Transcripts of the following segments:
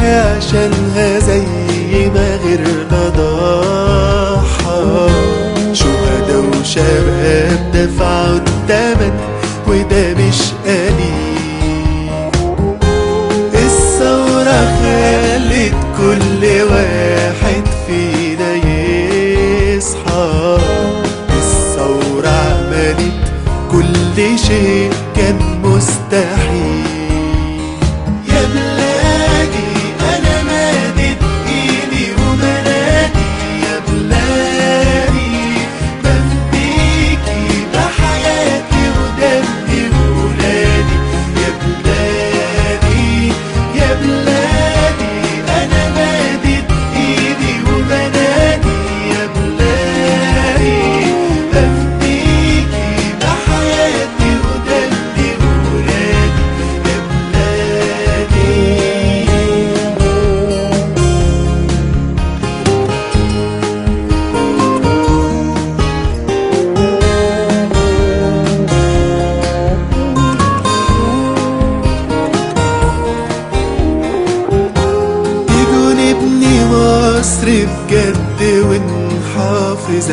نضحي عشانها زي ما غيرنا ضحى شهداء وشباب دفعوا التمن وده مش قليل الثورة خلت كل واحد فينا يصحى الثورة عملت كل شيء كان مستحيل يا بلادي أنا مادد إيدي وبنادي يا بلادي بفديكي بحياتي ودمي وولادي يا بلادي يا بلادي أنا مادد إيدي وبنادي يا بلادي بفديكي بحياتي ودمي وولادي يا بلادي تيجوا نبني مصر بجد ونحافظ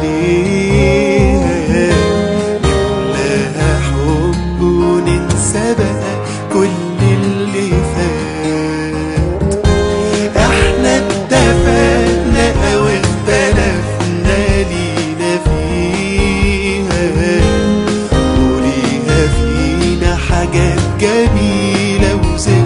عليها نملاها حب وننسى بقى كل اللي فات احنا اتفقنا او اختلفنا لينا فيها وليها فينا حاجات جميلة وزي